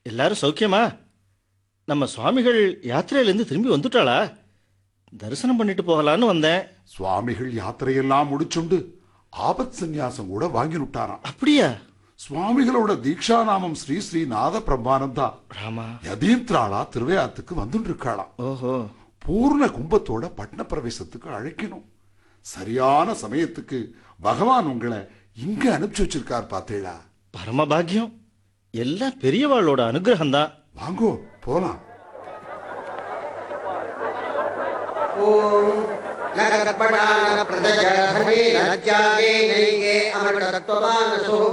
எல்லாரும் சௌக்கியமா நம்ம சுவாமிகள் யாத்திரையிலேருந்து திரும்பி வந்துட்டாளா தரிசனம் பண்ணிட்டு போகலான்னு வந்தேன் சுவாமிகள் யாத்திரையெல்லாம் முடிச்சுண்டு ஆபத் சந்நியாசம் கூட வாங்கி விட்டாராம் அப்படியா சுவாமிகளோட தீக்ஷாநாமம் ஸ்ரீ ஸ்ரீ நாத பிரம்மானந்தா ராமா யதீந்திராளா திருவையாத்துக்கு வந்துட்டு இருக்காளாம் ஓஹோ பூர்ண கும்பத்தோட பட்ன பிரவேசத்துக்கு அழைக்கணும் சரியான சமயத்துக்கு பகவான் உங்களை இங்க அனுப்பிச்சு வச்சிருக்கார் பார்த்தீங்களா பரமபாகியம் எல்லாம் பெரியவாளோட அனுகிரகம்தான் வாங்கோ போலாம் लकर्पणान प्रदजलधने नद्यागे नैगे अमृतत्वमानसो